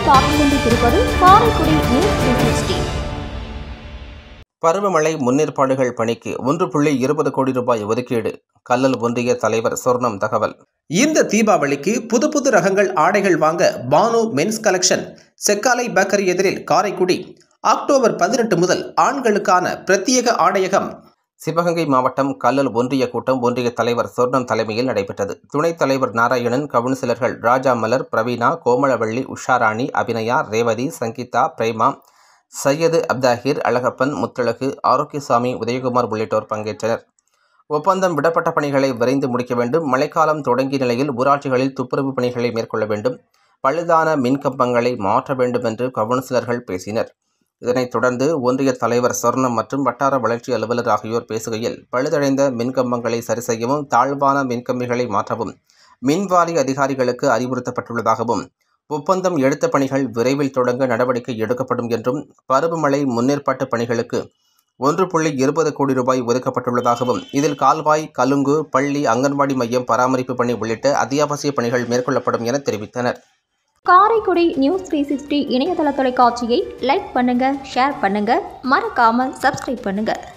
பார்த்துக் கொண்டிருப்பது Karaikudi news three sixty பருவமழை முன்னேற்பாடுகள் பணிக்கு ஒன்று புள்ளி இருபது கோடி ரூபாய் ஒதுக்கீடு கல்லல் ஒன்றிய தலைவர் சொர்ணம் தகவல் இந்த தீபாவளிக்கு புது புது ரகங்கள் ஆடைகள் வாங்க Banu men's collection Chekkalai bakery எதிரில் காரைக்குடி அக்டோபர் பதினெட்டு முதல் ஆண்களுக்கான பிரத்யேக ஆடையகம் சிவகங்கை மாவட்டம் கல்லல் ஒன்றிய கூட்டம் ஒன்றிய தலைவர் சொர்ணம் தலைமையில் நடைபெற்றது துணைத் தலைவர் நாராயணன் கவுன்சிலர்கள் ராஜா மலர் பிரவீனா கோமளவள்ளி உஷாராணி அபிநயா ரேவதி சங்கீதா பிரேமா சையது அப்தாஹிர் அழகப்பன் முத்தழகு ஆரோக்கியசாமி உதயகுமார் உள்ளிட்டோர் பங்கேற்றனர் ஒப்பந்தம் விடப்பட்ட பணிகளை விரைந்து முடிக்க வேண்டும் மழைக்காலம் தொடங்கிய நிலையில் ஊராட்சிகளில் துப்புரவு பணிகளை மேற்கொள்ள வேண்டும் பழுதான மின்கம்பங்களை மாற்ற வேண்டும் என்று கவுன்சிலர்கள் பேசினர் இதனைத் தொடர்ந்து ஒன்றிய தலைவர் சொர்ணம் மற்றும் வட்டார வளர்ச்சி அலுவலர் ஆகியோர் பேசுகையில் பழுதடைந்த மின்கம்பங்களை சரி செய்யவும் தாழ்வான மின்கம்பிகளை மாற்றவும் மின்வாரிய அதிகாரிகளுக்கு அறிவுறுத்தப்பட்டுள்ளதாகவும் ஒப்பந்தம் எடுத்த பணிகள் விரைவில் தொடங்க நடவடிக்கை எடுக்கப்படும் என்றும் பருவமழை முன்னேற்பாட்டு பணிகளுக்கு ஒன்று புள்ளி இருபது கோடி ரூபாய் ஒதுக்கப்பட்டுள்ளதாகவும் இதில் கால்வாய் கலுங்கு பள்ளி அங்கன்வாடி மையம் பராமரிப்பு பணி உள்ளிட்ட அத்தியாவசிய பணிகள் மேற்கொள்ளப்படும் என தெரிவித்தனர் காரைக்குடி நியூஸ் த்ரீ சிக்ஸ்டி இணையதள தொலைக்காட்சியை லைக் பண்ணுங்க ஷேர் பண்ணுங்க மறக்காம சப்ஸ்கிரைப் பண்ணுங்க